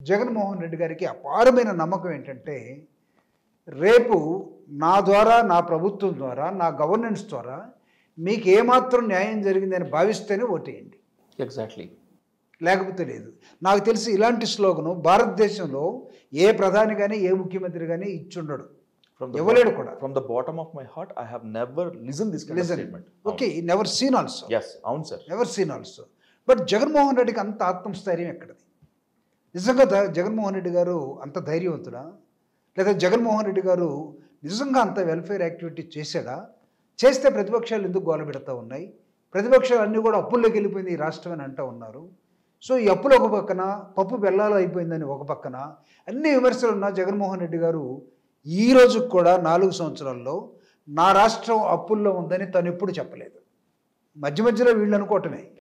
జగన్మోహన్ రెడ్డి గారికి అపారమైన నమ్మకం ఏంటంటే రేపు నా ద్వారా నా ప్రభుత్వం ద్వారా నా గవర్నెన్స్ ద్వారా మీకు ఏమాత్రం న్యాయం జరిగిందని భావిస్తేనే ఓటేయండి ఎగ్జాక్ట్లీ లేకపోతే లేదు నాకు తెలిసి ఇలాంటి స్లోగను భారతదేశంలో ఏ ప్రధాని కానీ ఏ ముఖ్యమంత్రి కానీ ఇచ్చుండడు ఫ్రమ్ ఇవ్వలేడు కూడా from the bottom of my heart I have never listen this listen statement okay never seen also yes అవును sir never seen also but Jaganmohan రెడ్డికి అంత ఆత్మస్థైర్యం ఎక్కడది నిజంగా ద- జగన్మోహన్ రెడ్డి గారు అంత ధైర్యవంతుడా లేదా జగన్మోహన్ రెడ్డి గారు నిజంగా అంత వెల్ఫేర్ యాక్టివిటీ చేశాడా చేస్తే ప్రతిపక్షాలు ఎందుకు గోల పెడతా ఉన్నాయి ప్రతిపక్షాలు అన్నీ కూడా అప్పుల్లోకి వెళ్ళిపోయింది ఈ రాష్ట్రం అని అంటూ ఉన్నారు సో ఈ అప్పులు ఒక పక్కన పప్పు బెల్లాలు అయిపోయిందని ఒక పక్కన అన్ని విమర్శలు ఉన్న జగన్మోహన్ రెడ్డి గారు ఈ రోజుకి కూడా నాలుగు సంవత్సరాల్లో నా రాష్ట్రం అప్పుల్లో ఉందని తను ఎప్పుడు చెప్పలేదు మధ్య మధ్యలో వీళ్ళు అనుకోవటమే